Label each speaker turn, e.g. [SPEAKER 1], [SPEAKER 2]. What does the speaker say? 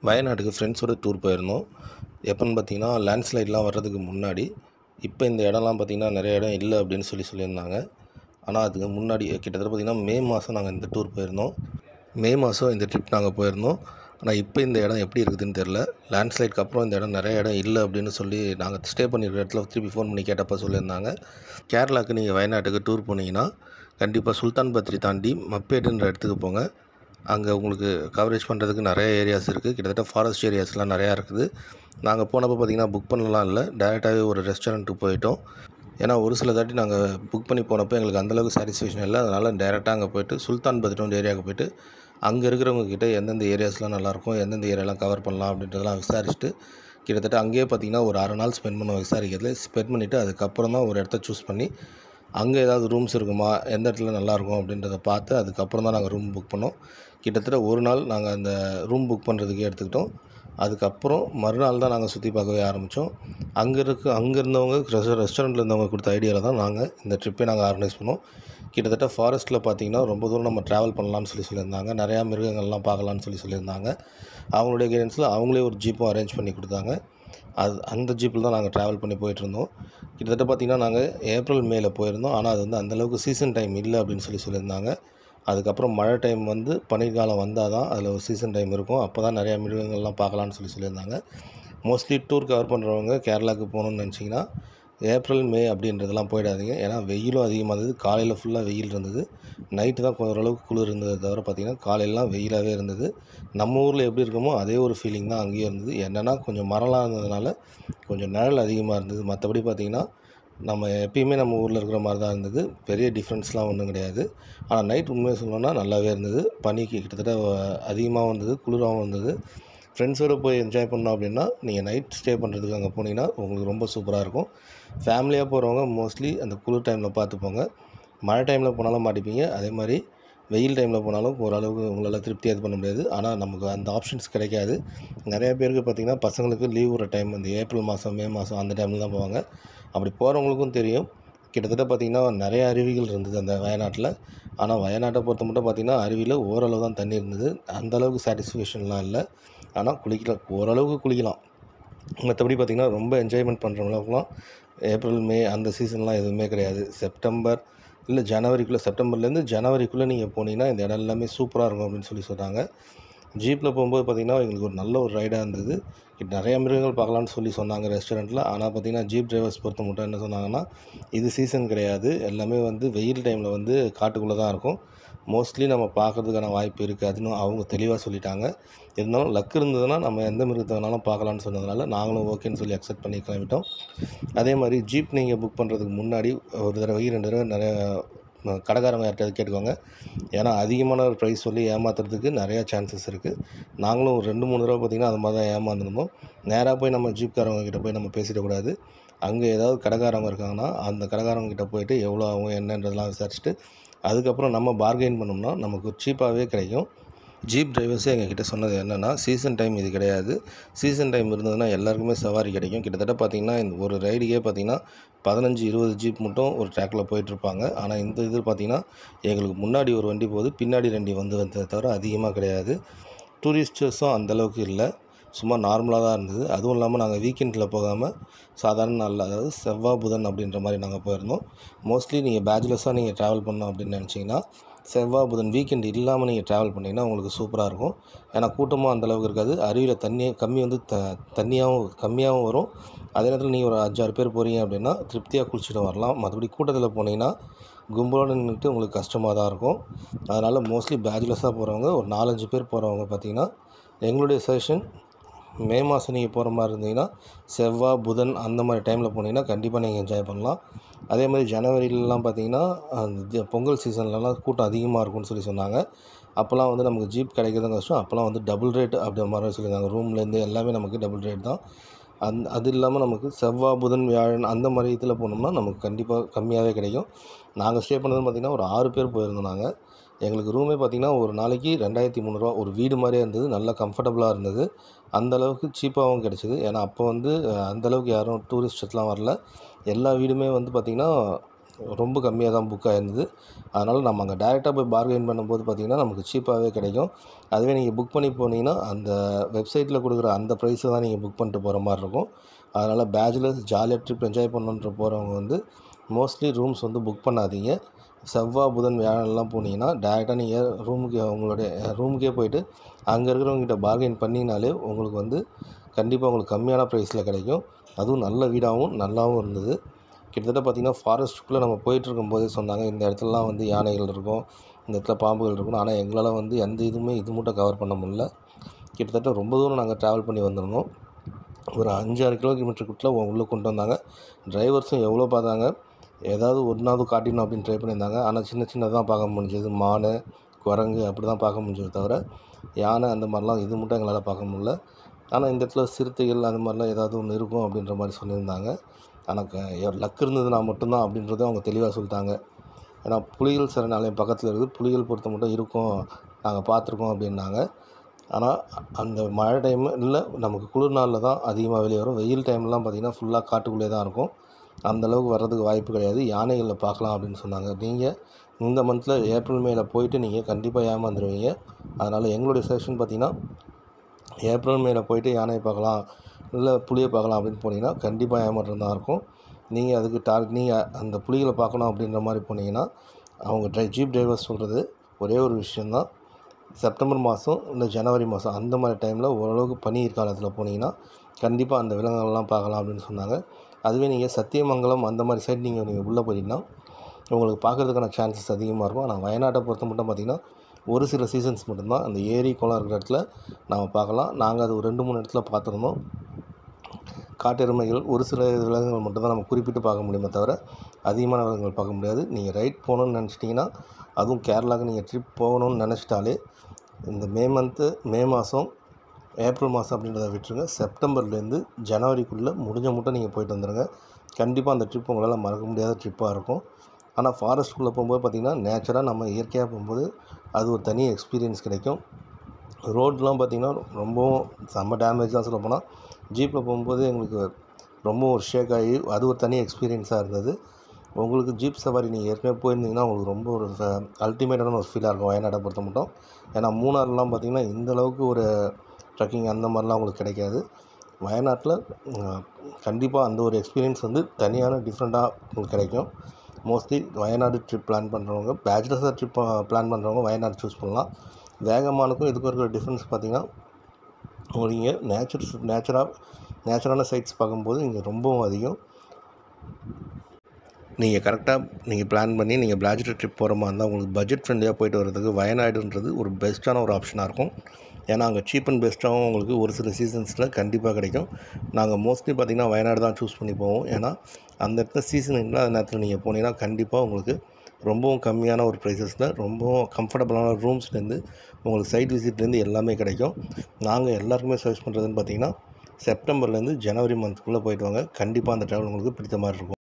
[SPEAKER 1] வயநாட்டுக்கு ஃப்ரெண்ட்ஸோட டூர் போயிருந்தோம் எப்போன்னு பார்த்தீங்கன்னா லேண்ட்ஸ்லைட்லாம் வர்றதுக்கு முன்னாடி இப்போ இந்த இடம்லாம் பார்த்தீங்கன்னா நிறைய இடம் இல்லை அப்படின்னு சொல்லி சொல்லியிருந்தாங்க ஆனால் அதுக்கு முன்னாடி கிட்டத்தட்ட பார்த்தீங்கன்னா மே மாதம் நாங்கள் இந்த டூர் போயிருந்தோம் மே மாதம் இந்த ட்ரிப் நாங்கள் போயிருந்தோம் ஆனால் இப்போ இந்த இடம் எப்படி இருக்குதுன்னு தெரில லேண்ட்ஸ்லைட்க்கு அப்புறம் இந்த இடம் நிறைய இடம் இல்லை அப்படின்னு சொல்லி நாங்கள் ஸ்டே பண்ணியிருக்க இடத்துல திருப்பி ஃபோன் பண்ணி கேட்டப்போ சொல்லியிருந்தாங்க கேரளாவுக்கு நீங்கள் வயநாட்டுக்கு டூர் போனீங்கன்னா கண்டிப்பாக சுல்தான் பத்ரி தாண்டி மப்பேடுன்ற இடத்துக்கு போங்க அங்கே உங்களுக்கு கவரேஜ் பண்ணுறதுக்கு நிறைய ஏரியாஸ் இருக்குது கிட்டத்தட்ட ஃபாரஸ்ட் ஏரியாஸ்லாம் நிறையா இருக்குது நாங்கள் போனப்போ பார்த்திங்கன்னா புக் பண்ணலாம் இல்லை டேரெக்டாகவே ஒரு ரெஸ்டாரண்ட்டுக்கு போயிட்டோம் ஏன்னா ஒரு சில தாட்டி நாங்கள் புக் பண்ணி போனப்போ எங்களுக்கு அந்தளவுக்கு சாட்டிஸ்ஃபேக்ஷன் இல்லை அதனால் டேரெக்டாக அங்கே போயிட்டு சுல்தான் பத்ரின்ற ஏரியாவுக்கு போயிட்டு அங்கே இருக்கிறவங்க கிட்ட எந்தெந்த ஏரியாஸ்லாம் நல்லாயிருக்கும் எந்தெந்த ஏரியாலாம் கவர் பண்ணலாம் அப்படின்றதெல்லாம் விசாரிச்சுட்டு கிட்டத்தட்ட அங்கேயே பார்த்திங்கன்னா ஒரு அரை நாள் ஸ்பெண்ட் பண்ண விசாரிக்கிறதுல ஸ்பெண்ட் பண்ணிவிட்டு அதுக்கப்புறம் தான் ஒரு இடத்த சூஸ் பண்ணி அங்கே ஏதாவது ரூம்ஸ் இருக்குமா எந்த இடத்துல நல்லாயிருக்கும் அப்படின்றத பார்த்து அதுக்கப்புறம் தான் நாங்கள் ரூம் புக் பண்ணோம் கிட்டத்தட்ட ஒரு நாள் நாங்கள் அந்த ரூம் புக் பண்ணுறதுக்கே எடுத்துக்கிட்டோம் அதுக்கப்புறம் மறுநாள் தான் நாங்கள் சுற்றி பார்க்கவே ஆரம்பித்தோம் அங்கே இருக்க அங்கே இருந்தவங்க ரெஸ்ட ரெஸ்டாரண்ட்டில் இருந்தவங்க கொடுத்த ஐடியாவில் தான் நாங்கள் இந்த ட்ரிப்பே நாங்கள் ஆர்கனைஸ் பண்ணோம் கிட்டத்தட்ட ஃபாரஸ்ட்டில் பார்த்தீங்கன்னா ரொம்ப தூரம் நம்ம ட்ராவல் பண்ணலாம்னு சொல்லி சொல்லியிருந்தாங்க நிறையா மிருகங்கள்லாம் பார்க்கலான்னு சொல்லி சொல்லியிருந்தாங்க அவங்களுடைய கைடன்ஸில் அவங்களே ஒரு ஜீப்பும் அரேஞ்ச் பண்ணி கொடுத்தாங்க அது அந்த ஜீப்பில் தான் நாங்கள் ட்ராவல் பண்ணி போயிட்டுருந்தோம் கிட்டத்தட்ட பார்த்திங்கன்னா நாங்கள் ஏப்ரல் மேல போயிருந்தோம் ஆனால் அது வந்து அந்தளவுக்கு சீசன் டைம் இல்லை அப்படின்னு சொல்லி சொல்லியிருந்தாங்க அதுக்கப்புறம் மழை டைம் வந்து பனிக்காலம் வந்தால் தான் அதில் ஒரு சீசன் டைம் இருக்கும் அப்போ தான் நிறையா மிருகங்கள்லாம் பார்க்கலான்னு சொல்லி சொல்லியிருந்தாங்க மோஸ்ட்லி டூர் கவர் பண்ணுறவங்க கேரளாவுக்கு போகணுன்னு நினச்சிங்கன்னா ஏப்ரல் மே அப்படின்றதெல்லாம் போயிடாதீங்க ஏன்னா வெயிலும் அதிகமாக இருந்தது காலையில் ஃபுல்லாக வெயில் இருந்தது நைட்டு தான் கொஞ்சம் ஓரளவுக்கு குளிர் இருந்ததை தவிர பார்த்திங்கன்னா காலையிலலாம் வெயிலாகவே இருந்தது நம்ம ஊரில் எப்படி இருக்குமோ அதே ஒரு ஃபீலிங் தான் அங்கேயும் இருந்தது என்னென்னா கொஞ்சம் மரம்லாம் இருந்ததுனால கொஞ்சம் நிழல் அதிகமாக இருந்தது மற்றபடி பார்த்திங்கன்னா நம்ம எப்பயுமே நம்ம ஊரில் இருக்கிற மாதிரி தான் இருந்தது பெரிய டிஃப்ரென்ஸ்லாம் ஒன்றும் கிடையாது ஆனால் நைட் உண்மையை சொல்லணும்னா நல்லாவே இருந்தது பனிக்கு கிட்டத்தட்ட அதிகமாகவும் இருந்தது குளிராகவும் இருந்தது ஃப்ரெண்ட்ஸோடு போய் என்ஜாய் பண்ணோம் அப்படின்னா நீங்கள் நைட் ஸ்டே பண்ணுறதுக்கு அங்கே போனீங்கன்னா உங்களுக்கு ரொம்ப சூப்பராக இருக்கும் ஃபேமிலியாக போகிறவங்க மோஸ்ட்லி அந்த குளிர் டைமில் பார்த்துப்போங்க மழை டைமில் போனாலும் மாட்டிப்பீங்க அதே மாதிரி வெயில் டைமில் போனாலும் ஓரளவுக்கு உங்களால் திருப்தியாக இது பண்ண முடியாது ஆனால் நமக்கு அந்த ஆப்ஷன்ஸ் கிடைக்காது நிறைய பேருக்கு பார்த்திங்கன்னா பசங்களுக்கு லீவ் விடுற டைம் இந்த ஏப்ரல் மாதம் மே மாதம் அந்த டைமில் தான் போவாங்க அப்படி போகிறவங்களுக்கும் தெரியும் கிட்டத்தட்ட பார்த்திங்கன்னா நிறைய அருவிகள் இருந்தது அந்த வயநாட்டில் ஆனால் வயநாட்டை பொறுத்த மட்டும் பார்த்திங்கன்னா அருவியில் ஓரளவு தான் தண்ணி இருந்தது அந்தளவுக்கு சாட்டிஸ்ஃபேக்ஷன்லாம் இல்லை ஆனால் குளிக்கலாம் ஓரளவுக்கு குளிக்கலாம் மற்றபடி பார்த்திங்கன்னா ரொம்ப என்ஜாய்மெண்ட் பண்ணுறவங்களுக்குலாம் ஏப்ரல் மே அந்த சீசன்லாம் எதுவுமே கிடையாது செப்டம்பர் இல்லை ஜனவரிக்குள்ளே செப்டம்பர்லேருந்து ஜனவரிக்குள்ளே நீங்கள் போனீங்கன்னா இந்த இடம் எல்லாமே சூப்பராக இருக்கும் அப்படின்னு சொல்லி சொல்கிறாங்க ஜீப்பில் போகும்போது பார்த்திங்கன்னா எங்களுக்கு ஒரு நல்ல ஒரு ரைடாக இருந்தது நிறைய மிருகங்கள் பார்க்கலான்னு சொல்லி சொன்னாங்க ரெஸ்டாரண்ட்டில் ஆனால் பார்த்திங்கன்னா ஜீப் டிரைவர்ஸ் பொறுத்த மட்டும் என்ன சொன்னாங்கன்னா இது சீசன் கிடையாது எல்லாமே வந்து வெயில் டைமில் வந்து காட்டுக்குள்ளே தான் இருக்கும் மோஸ்ட்லி நம்ம பார்க்குறதுக்கான வாய்ப்பு இருக்காதுன்னு அவங்க தெளிவாக சொல்லிட்டாங்க இருந்தாலும் லக் இருந்ததுன்னா நம்ம எந்த மிருகத்தை வேணாலும் பார்க்கலான்னு சொன்னதுனால நாங்களும் ஓகேன்னு சொல்லி அக்செப்ட் பண்ணி கிளம்பிட்டோம் அதே மாதிரி ஜீப் நீங்கள் புக் பண்ணுறதுக்கு முன்னாடி ஒரு தடவை ரெண்டு தடவை நிறைய கடைக்காரங்க யார்கிட்ட கேட்டுக்கோங்க ஏன்னா அதிகமான ஒரு ப்ரைஸ் சொல்லி ஏமாத்துறதுக்கு நிறையா சான்சஸ் இருக்குது நாங்களும் ஒரு ரெண்டு மூணு தடவை பார்த்திங்கன்னா அது மாதிரி தான் ஏமாந்துருந்தோம் நேராக போய் நம்ம ஜீப்காரவங்க கிட்ட போய் நம்ம பேசிடக்கூடாது அங்கே ஏதாவது கடைக்காரவங்க இருக்காங்கன்னா அந்த கடைக்காரவங்க கிட்ட போயிட்டு எவ்வளோ ஆகும் என்னன்றதெல்லாம் விசாரிச்சுட்டு அதுக்கப்புறம் நம்ம பார்கெயின் பண்ணோம்னா நமக்கு சீப்பாகவே கிடைக்கும் ஜீப் டிரைவர்ஸே எங்ககிட்ட சொன்னது என்னென்னா சீசன் டைம் இது கிடையாது சீசன் டைம் இருந்ததுன்னா எல்லாருக்குமே சவாரி கிடைக்கும் கிட்டத்தட்ட பார்த்திங்கன்னா இந்த ஒரு ரைடுக்கே பார்த்திங்கன்னா பதினஞ்சு இருபது ஜீப் மட்டும் ஒரு ட்ராக்கில் போயிட்டுருப்பாங்க ஆனால் இந்த இது பார்த்திங்கன்னா எங்களுக்கு முன்னாடி ஒரு வண்டி போகுது பின்னாடி ரெண்டி வந்து வந்ததை தவிர அதிகமாக கிடையாது டூரிஸ்டர்ஸும் அந்தளவுக்கு இல்லை சும்மா நார்மலாக தான் இருந்தது அதுவும் இல்லாமல் நாங்கள் வீக்கெண்டில் போகாமல் சாதாரண நாளில் அதாவது செவ்வாய் புதன் அப்படின்ற மாதிரி நாங்கள் போயிருந்தோம் மோஸ்ட்லி நீங்கள் பேச்சுலர்ஸாக நீங்கள் ட்ராவல் பண்ணோம் அப்படின்னு நினச்சிங்கன்னா செவ்வாய் புதன் வீக்கெண்ட் இல்லாமல் நீங்கள் ட்ராவல் பண்ணிங்கன்னா உங்களுக்கு சூப்பராக இருக்கும் ஏன்னா கூட்டமும் அந்தளவுக்கு இருக்காது அருவியில் தண்ணி கம்மி வந்து த தண்ணியாகவும் கம்மியாகவும் வரும் அதே நேரத்தில் நீங்கள் ஒரு அஞ்சாறு பேர் போகிறீங்க அப்படின்னா திருப்தியாக குளிச்சுட்டு வரலாம் மற்றபடி கூட்டத்தில் போனீங்கன்னா கும்பலோடு நின்றுட்டு உங்களுக்கு கஷ்டமாக தான் இருக்கும் அதனால் மோஸ்ட்லி பேச்சுலர்ஸாக போகிறவங்க ஒரு நாலஞ்சு பேர் போகிறவங்க பார்த்திங்கன்னா எங்களுடைய சஜஷன் மே மாதம் நீங்கள் போகிற மாதிரி இருந்தீங்கன்னா செவ்வாய் புதன் அந்த மாதிரி டைமில் போனீங்கன்னா கண்டிப்பாக நீங்கள் என்ஜாய் பண்ணலாம் அதே மாதிரி ஜனவரிலலாம் பார்த்தீங்கன்னா அந்த பொங்கல் சீசன்லலாம் கூட்டம் அதிகமாக இருக்கும்னு சொல்லி சொன்னாங்க அப்போல்லாம் வந்து நமக்கு ஜீப் கிடைக்கிறதும் கஷ்டம் அப்போல்லாம் வந்து டபுள் ரேட் அப்படின்ற மாதிரி சொல்லியிருந்தாங்க ரூம்லேருந்து எல்லாமே நமக்கு டபுள் ரேட் தான் அந் அது இல்லாமல் நமக்கு செவ்வாய் புதன் வியாழன் அந்த மாதிரி இதில் போனோம்னா நமக்கு கண்டிப்பாக கம்மியாகவே கிடைக்கும் நாங்கள் ஸ்டே பண்ணது பார்த்திங்கன்னா ஒரு ஆறு பேர் போயிருந்தோம் நாங்கள் எங்களுக்கு ரூமே பார்த்திங்கன்னா ஒரு நாளைக்கு ரெண்டாயிரத்தி முந்நூறுரூவா ஒரு வீடு மாதிரியே இருந்தது நல்லா கம்ஃபர்டபுளாக இருந்தது அந்தளவுக்கு சீப்பாகவும் கிடச்சிது ஏன்னா அப்போ வந்து அந்தளவுக்கு யாரும் டூரிஸ்டர்ஸ்லாம் வரல எல்லா வீடுமே வந்து பார்த்திங்கன்னா ரொம்ப கம்மியாக தான் புக் ஆயிருந்தது அதனால் நம்ம அங்கே டேரெக்டாக போய் பார்கெயின் பண்ணும்போது பார்த்திங்கன்னா நமக்கு சீப்பாகவே கிடைக்கும் அதுவே நீங்கள் புக் பண்ணி போனீங்கன்னா அந்த வெப்சைட்டில் கொடுக்குற அந்த ப்ரைஸை தான் நீங்கள் புக் பண்ணிட்டு போகிற மாதிரி இருக்கும் அதனால் பேச்சுலர்ஸ் ஜாலியாக ட்ரிப் என்ஜாய் பண்ணணுன்ற போகிறவங்க வந்து மோஸ்ட்லி ரூம்ஸ் வந்து புக் பண்ணாதீங்க செவ்வாய் புதன் வியாழன்லாம் போனீங்கன்னா டேரெக்டாக நீங்கள் ரூமுக்கு உங்களுடைய ரூமுக்கே போயிட்டு அங்கே இருக்கிறவங்ககிட்ட பார்கெயின் பண்ணிங்கனாலே உங்களுக்கு வந்து கண்டிப்பாக உங்களுக்கு கம்மியான ப்ரைஸில் கிடைக்கும் அதுவும் நல்ல வீடாகவும் நல்லாவும் இருந்தது கிட்டத்தட்ட பார்த்திங்கன்னா ஃபாரஸ்ட்டுக்குள்ளே நம்ம போயிட்டு இருக்கும்போதே சொன்னாங்க இந்த இடத்துலலாம் வந்து யானைகள் இருக்கும் இந்த இடத்துல பாம்புகள் இருக்கும் ஆனால் எங்களால் வந்து எந்த இதுவுமே இது மட்டும் கவர் பண்ண முடியல கிட்டத்தட்ட ரொம்ப தூரம் நாங்கள் ட்ராவல் பண்ணி வந்திருந்தோம் ஒரு அஞ்சாறு கிலோமீட்டருக்குள்ளே உள்ளே கொண்டு வந்தாங்க டிரைவர்ஸும் எவ்வளோ பார்த்தாங்க ஏதாவது ஒன்றாவது காட்டிடணும் அப்படின்னு ட்ரை பண்ணியிருந்தாங்க ஆனால் சின்ன சின்னதாக பார்க்க முடிஞ்சது மான் குரங்கு அப்படி தான் பார்க்க முடிஞ்சது தவிர யானை அந்த மாதிரிலாம் இது மட்டும் எங்களால் பார்க்க முடியல ஆனால் இந்த இடத்துல சிறுத்தைகள் அந்த மாதிரிலாம் ஏதாவது ஒன்று இருக்கும் அப்படின்ற மாதிரி சொல்லியிருந்தாங்க ஆனால் லக் இருந்ததுன்னா மட்டும்தான் அப்படின்றத அவங்க தெளிவாக சொல்லிட்டாங்க ஏன்னா புலிகள் சரணாலயம் பக்கத்தில் இருக்குது புலிகள் பொறுத்த மட்டும் இருக்கும் நாங்கள் பார்த்துருக்கோம் அப்படின்னாங்க ஆனால் அந்த மழை டைமு இல்லை நமக்கு குளிர் நாளில் தான் அதிகமாக வெளியே வரும் வெயில் டைம்லாம் பார்த்திங்கன்னா ஃபுல்லாக காட்டுக்குள்ளே தான் இருக்கும் அந்த அளவுக்கு வர்றதுக்கு வாய்ப்பு கிடையாது யானைகளில் பார்க்கலாம் அப்படின்னு சொன்னாங்க நீங்கள் இந்த மந்தில் ஏப்ரல் மேல போயிட்டு நீங்கள் கண்டிப்பாக ஏமாந்துருவீங்க அதனால் எங்களுடைய செஷன் பார்த்திங்கன்னா ஏப்ரல் மேல போயிட்டு யானையை பார்க்கலாம் இல்லை புளியை பார்க்கலாம் அப்படின்னு போனீங்கன்னா கண்டிப்பாக ஏமாற்றம் தான் இருக்கும் நீங்கள் அதுக்கு டார்கெட் நீங்கள் அந்த புலிகளை பார்க்கணும் அப்படின்ற மாதிரி போனீங்கன்னா அவங்க ட்ரை ஜீப் டிரைவர்ஸ் சொல்கிறது ஒரே ஒரு விஷயந்தான் செப்டம்பர் மாதம் இல்லை ஜனவரி மாதம் அந்த மாதிரி டைமில் ஓரளவுக்கு பனி காலத்தில் போனீங்கன்னா கண்டிப்பாக அந்த விலங்குகள்லாம் பார்க்கலாம் அப்படின்னு சொன்னாங்க அதுவே நீங்கள் சத்தியமங்கலம் அந்த மாதிரி சைடு நீங்கள் நீங்கள் உள்ளே போயிட்டீங்கன்னா உங்களுக்கு பார்க்குறதுக்கான சான்சஸ் அதிகமாக இருக்கும் ஆனால் வயநாட்டை பொறுத்த மட்டும் பார்த்திங்கன்னா ஒரு சில சீசன்ஸ் மட்டும்தான் அந்த ஏரி குளம் இருக்கிற இடத்துல நம்ம பார்க்கலாம் நாங்கள் அது ஒரு ரெண்டு மூணு இடத்துல பார்த்துருந்தோம் காட்டெருமைகள் ஒரு சில விலங்குகள் மட்டும்தான் நம்ம குறிப்பிட்டு பார்க்க முடியுமே தவிர அதிகமான விலங்குகள் பார்க்க முடியாது நீங்கள் ரைட் போகணுன்னு நினச்சிட்டிங்கன்னா அதுவும் கேரளாவுக்கு நீங்கள் ட்ரிப் போகணும்னு நினச்சிட்டாலே இந்த மே மந்த்து மே மாதம் ஏப்ரல் மாதம் அப்படின்றத விட்டுருங்க செப்டம்பர்லேருந்து ஜனவரிக்குள்ளே முடிஞ்ச மட்டும் நீங்கள் போயிட்டு வந்துடுங்க கண்டிப்பாக அந்த ட்ரிப் உங்களால் மறக்க முடியாத ட்ரிப்பாக இருக்கும் ஆனால் ஃபாரஸ்ட்குள்ளே போகும்போது பார்த்திங்கன்னா நேச்சராக நம்ம இயற்கையாக போகும்போது அது ஒரு தனி எக்ஸ்பீரியன்ஸ் கிடைக்கும் ரோட்லாம் பார்த்திங்கன்னா ரொம்பவும் செம்ம டேமேஜ் தான் சொல்ல போனால் ஜீப்பில் போகும்போது எங்களுக்கு ரொம்ப ஒரு ஷேக் ஆகி அது ஒரு தனி எக்ஸ்பீரியன்ஸாக இருந்தது உங்களுக்கு ஜீப் சவாரி நீங்கள் ஏற்கனவே போயிருந்தீங்கன்னா உங்களுக்கு ரொம்ப ஒரு அல்டிமேட்டான ஒரு ஃபீலாக இருக்கும் வயநாட்டை பொறுத்த மட்டும் ஏன்னா மூணாறுலாம் பார்த்திங்கன்னா இந்த அளவுக்கு ஒரு ட்ரக்கிங் அந்த மாதிரிலாம் உங்களுக்கு கிடைக்காது வயநாட்டில் கண்டிப்பாக அந்த ஒரு எக்ஸ்பீரியன்ஸ் வந்து தனியான டிஃப்ரெண்ட்டாக உங்களுக்கு கிடைக்கும் மோஸ்ட்லி வயநாடு ட்ரிப் பிளான் பண்ணுறவங்க பேச்சுலர்ஸாக ட்ரிப் பிளான் பண்ணுறவங்க வயநாடு சூஸ் பண்ணலாம் வேகமானுக்கும் இதுக்கும் இருக்கிற டிஃப்ரென்ஸ் பார்த்திங்கன்னா நீங்கள் நேச்சர் நேச்சராக நேச்சரான சைட்ஸ் பார்க்கும்போது இங்கே ரொம்பவும் அதிகம் நீங்கள் கரெக்டாக நீங்கள் பிளான் பண்ணி நீங்கள் பிளாஜெட் ட்ரிப் போகிற மாதிரி இருந்தால் உங்களுக்கு பட்ஜெட் ஃப்ரெண்ட்லியாக போயிட்டு வரதுக்கு வயநாடுன்றது ஒரு பெஸ்ட்டான ஒரு ஆப்ஷனாக இருக்கும் ஏன்னா அங்கே சீப் அண்ட் பெஸ்ட்டாகவும் உங்களுக்கு ஒரு சில சீசன்ஸில் கண்டிப்பாக கிடைக்கும் நாங்கள் மோஸ்ட்லி பார்த்திங்கன்னா வயநாடு தான் சூஸ் பண்ணி போவோம் ஏன்னா அந்த இடத்துல சீசன் இல்லாத நேரத்தில் நீங்கள் போனீங்கன்னா கண்டிப்பாக உங்களுக்கு ரொம்பவும் கம்மியான ஒரு ப்ரைஸஸில் ரொம்பவும் கம்ஃபர்டபுளான ரூம்ஸ்லேருந்து உங்களுக்கு சைட் விசிட்லேருந்து எல்லாமே கிடைக்கும் நாங்கள் எல்லாருக்குமே சர்ச் பண்ணுறதுன்னு பார்த்தீங்கன்னா செப்டம்பர்லேருந்து ஜனவரி மந்த்துக்குள்ளே போயிட்டு வாங்க கண்டிப்பாக அந்த ட்ராவல் உங்களுக்கு பிடித்த மாதிரி இருக்கும்